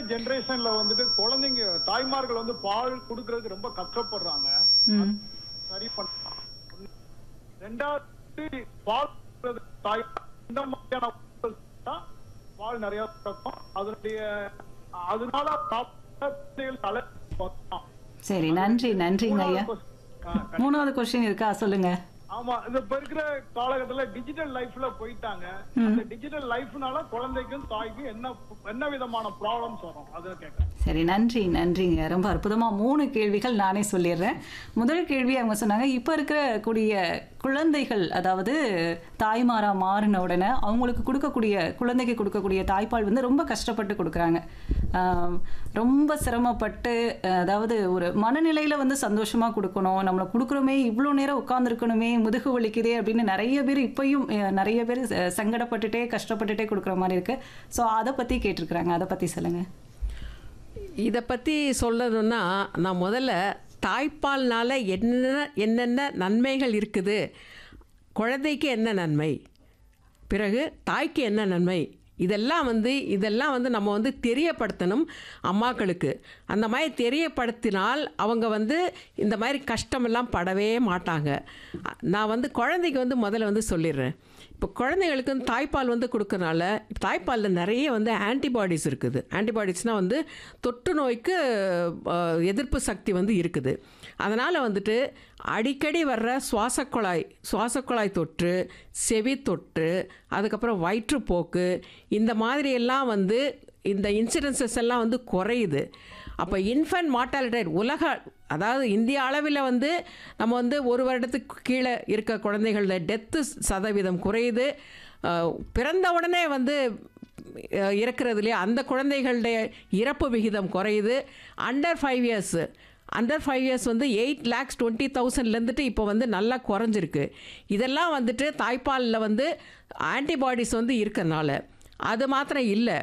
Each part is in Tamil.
ஜெனரேஷன்ல வந்துட்டு குழந்தைங்க தாய்மார்கள் வந்து பால் குடுக்கறதுக்கு ரொம்ப கஷ்டப்படுறாங்க ம் சரி பண்ணலாம் ரெண்டாவது பால் குடுக்கறது தாய் இந்த மாதிரியான உணவுகள் சாப்பிட்டா பால் நிறைய சுரக்கும் அதனுடைய அதனால சாப்பிட்ட குழந்தைகள் தலை வரலாம். சரி நன்றி நன்றிங்க ஐயா மூணாவது question- ஆ, மூணாவது கொஸ்டின் இருக்கா சொல்லுங்க ஆமா இந்த இப்ப இருக்கிற காலகட்டத்துல டிஜிட்டல் லைஃப்ல போயிட்டாங்க அந்த டிஜிட்டல் லைஃப்னால குழந்தைக்கும் தாய்க்கும் என்ன என்ன விதமான ப்ராப்ளம்ஸ் வரும் அதை கேட்கறேன் சரி நன்றி நன்றிங்க ரொம்ப அற்புதமா மூணு கேள்விகள் நானே சொல்லிடுறேன் முதல் கேள்வி அவங்க சொன்னாங்க இப்போ இருக்கிற கூடிய குழந்தைகள் அதாவது தாய்மாரா மாறின உடனே அவங்களுக்கு கொடுக்கக்கூடிய குழந்தைக்கு கொடுக்கக்கூடிய தாய்ப்பால் வந்து ரொம்ப கஷ்டப்பட்டு கொடுக்குறாங்க ஆம், ரொம்ப சிரமப்பட்டு அஹ், அதாவது ஒரு மனநிலையில வந்து சந்தோஷமா கொடுக்கணும் நம்மளை கொடுக்குறோமே இவ்வளோ நேரம் உட்காந்துருக்கணுமே முதுகு வலிக்குதே அப்படின்னு நிறைய பேர் இப்பயும் அஹ், நிறைய பேர் அஹ், சங்கடப்பட்டுட்டே கஷ்டப்பட்டுட்டே கொடுக்குற மாதிரி இருக்கு ஸோ அதை பத்தி கேட்டிருக்கிறாங்க அதை பத்தி சொல்லுங்க இதை பற்றி சொல்லணும்னா நான் முதல்ல தாய்ப்பால்னால என்னென்ன என்னென்ன நன்மைகள் இருக்குது குழந்தைக்கு என்ன நன்மை பிறகு தாய்க்கு என்ன நன்மை இதெல்லாம் வந்து இதெல்லாம் வந்து நம்ம வந்து தெரியப்படுத்தணும் அம்மாக்களுக்கு அந்த மாதிரி தெரியப்படுத்தினால் அவங்க வந்து இந்த மாதிரி கஷ்டமெல்லாம் படவே மாட்டாங்க நான் வந்து குழந்தைக்கு வந்து முதல்ல வந்து சொல்லிடுறேன் இப்போ குழந்தைங்களுக்கு வந்து தாய்ப்பால் வந்து கொடுக்கறனால தாய்ப்பாலில் நிறைய வந்து ஆன்டிபாடிஸ் இருக்குது ஆன்டிபாடிஸ்னால் வந்து தொற்று நோய்க்கு அஹ், எதிர்ப்பு சக்தி வந்து இருக்குது அதனால் வந்துட்டு அடிக்கடி வர்ற சுவாசக்குழாய் சுவாசக்குழாய் தொற்று செவி தொற்று அதுக்கப்புறம் வயிற்றுப்போக்கு இந்த மாதிரி எல்லாம் வந்து இந்த இன்சிடென்சஸ் எல்லாம் வந்து குறையுது அப்போ இன்ஃபன்ட் மார்ட்டாலிட்டி உலக அதாவது இந்திய அளவில் வந்து நம்ம வந்து ஒரு வருடத்துக்கு கீழே இருக்க குழந்தைகளோட டெத்து சதவீதம் குறையுது அஹ், பிறந்த உடனே வந்து அஹ், இறக்குறதுலேயே அந்த குழந்தைகளுடைய இறப்பு விகிதம் குறையுது under five years under five years வந்து எயிட் லேக்ஸ் டுவெண்ட்டி தௌசண்ட்லேருந்துட்டு இப்போ வந்து நல்லா குறைஞ்சிருக்கு இதெல்லாம் வந்துட்டு தாய்ப்பாலில் வந்து ஆன்டிபாடிஸ் வந்து இருக்கறனால அது மாத்திரம் இல்லை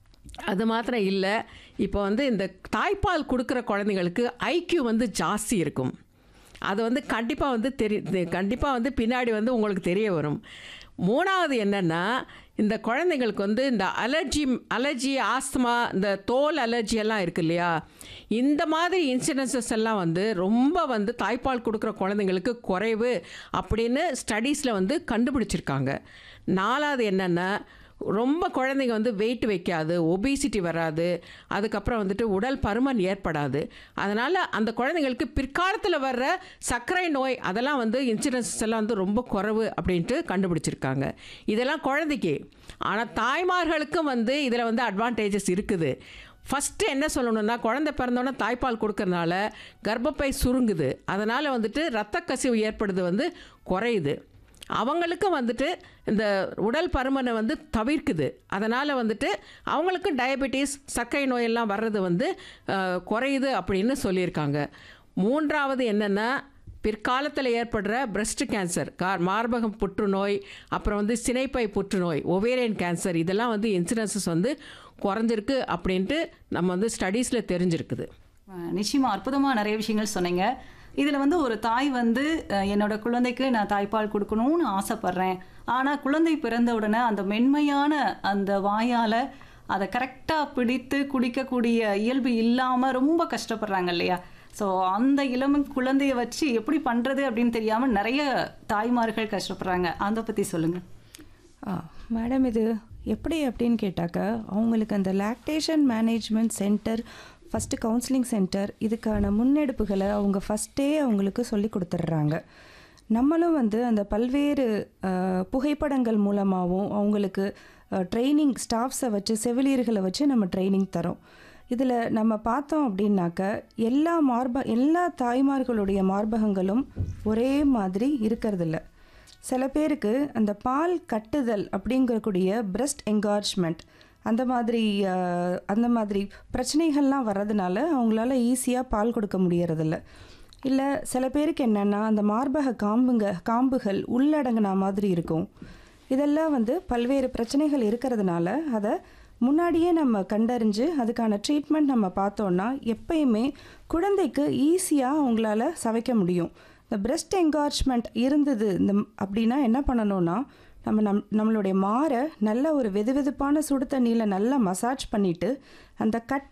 அது மாத்திரம் இல்லை இப்போ வந்து இந்த தாய்ப்பால் கொடுக்குற குழந்தைங்களுக்கு ஐக்யூ வந்து ஜாஸ்தி இருக்கும் அது வந்து கண்டிப்பாக வந்து தெரி கண்டிப்பாக வந்து பின்னாடி வந்து உங்களுக்கு தெரிய வரும் மூணாவது என்னென்னா இந்த குழந்தைங்களுக்கு வந்து இந்த அலர்ஜி அலர்ஜி ஆஸ்துமா இந்த தோல் அலர்ஜி எல்லாம் இருக்கு இல்லையா இந்த மாதிரி இன்சிடென்சஸ் எல்லாம் வந்து ரொம்ப வந்து தாய்ப்பால் கொடுக்குற குழந்தைங்களுக்கு குறைவு அப்படின்னு ஸ்டடீஸில் வந்து கண்டுபிடிச்சிருக்காங்க நாலாவது என்னென்னா ரொம்ப குழந்தைங்க வந்து வெயிட் வைக்காது ஒபிசிட்டி வராது அதுக்கப்புறம் வந்துட்டு உடல் பருமன் ஏற்படாது அதனால் அந்த குழந்தைங்களுக்கு பிற்காலத்தில் வர்ற சர்க்கரை நோய் அதெல்லாம் வந்து இன்சூரன்ஸ் எல்லாம் வந்து ரொம்ப குறைவு அப்படின்ட்டு கண்டுபிடிச்சிருக்காங்க இதெல்லாம் குழந்தைக்கு ஆனால் தாய்மார்களுக்கும் வந்து இதில் வந்து அட்வான்டேஜஸ் இருக்குது ஃபஸ்ட்டு என்ன சொல்லணும்னா குழந்தை பிறந்தோன்னே தாய்ப்பால் கொடுக்கறனால கர்ப்பப்பை சுருங்குது அதனால் வந்துட்டு இரத்த கசிவு ஏற்படுது வந்து குறையுது அவங்களுக்கும் வந்துட்டு இந்த உடல் பருமனை வந்து தவிர்க்குது அதனால் வந்துட்டு அவங்களுக்கும் டயபெட்டிஸ் சர்க்கரை நோயெல்லாம் வர்றது வந்து அஹ், குறையுது அப்படின்னு சொல்லியிருக்காங்க மூன்றாவது என்னென்னா பிற்காலத்தில் ஏற்படுற பிரஸ்ட் கேன்சர் கார் மார்பகம் புற்றுநோய் அப்புறம் வந்து சினைப்பை புற்றுநோய் ஒவேரியன் கேன்சர் இதெல்லாம் வந்து இன்சூரன்சஸ் வந்து குறைஞ்சிருக்கு அப்படின்ட்டு நம்ம வந்து ஸ்டடீஸில் தெரிஞ்சிருக்குது அஹ் நிச்சயமா அற்புதமா நிறைய விஷயங்கள் சொன்னீங்க இதுல வந்து ஒரு தாய் வந்து அஹ், என்னோட குழந்தைக்கு நான் தாய்ப்பால் கொடுக்கணும்னு ஆசைப்படுறேன் ஆனா குழந்தை பிறந்த உடனே அந்த மென்மையான அந்த வாயால அதை கரெக்டா பிடித்து குடிக்கக்கூடிய இயல்பு இல்லாம ரொம்ப கஷ்டப்படுறாங்க இல்லையா ஸோ அந்த இளம் குழந்தைய வச்சு எப்படி பண்றது அப்படின்னு தெரியாம நிறைய தாய்மார்கள் கஷ்டப்படுறாங்க அதை பத்தி சொல்லுங்க ஆ மேடம் இது எப்படி அப்படின்னு கேட்டாக்க அவங்களுக்கு அந்த lactation management centre first counselling centre இதுக்கான முன்னெடுப்புகளை அவங்க ஃபஸ்ட்டே அவங்களுக்கு சொல்லி கொடுத்துட்றாங்க நம்மளும் வந்து அந்த பல்வேறு ஆ, புகைப்படங்கள் மூலமாகவும் அவங்களுக்கு ட்ரைனிங் ஸ்டாஃப்ஸை வச்சு செவிலியர்களை வச்சு நம்ம ட்ரைனிங் தரோம் இதில் நம்ம பார்த்தோம் அப்படின்னாக்க எல்லா மார்ப எல்லா தாய்மார்களுடைய மார்பகங்களும் ஒரே மாதிரி இருக்கிறதில்ல சில பேருக்கு அந்த பால் கட்டுதல் அப்படிங்கக்கூடிய பிரஸ்ட் என்கார்ஜ்மெண்ட் அந்த மாதிரி அஹ், அந்த மாதிரி பிரச்சனைகள்லாம் வர்றதுனால அவங்களால ஈஸியாக பால் கொடுக்க முடியறதில்ல இல்லை சில பேருக்கு என்னென்னா அந்த மார்பக காம்புங்க காம்புகள் உள்ளடங்கின மாதிரி இருக்கும் இதெல்லாம் வந்து பல்வேறு பிரச்சனைகள் இருக்கிறதுனால அதை முன்னாடியே நம்ம கண்டறிஞ்சு அதுக்கான ட்ரீட்மெண்ட் நம்ம பார்த்தோன்னா எப்பயுமே குழந்தைக்கு ஈஸியாக அவங்களால சவைக்க முடியும் இந்த பிரஸ்ட் என்கார்ஜ்மெண்ட் இருந்தது இந்த அப்படின்னா என்ன பண்ணணும்னா நம்ம நம் நம்மளுடைய மாரை நல்ல ஒரு வெதுவெதுப்பான சுடு தண்ணியில் நல்லா மசாஜ் பண்ணிவிட்டு அந்த கட்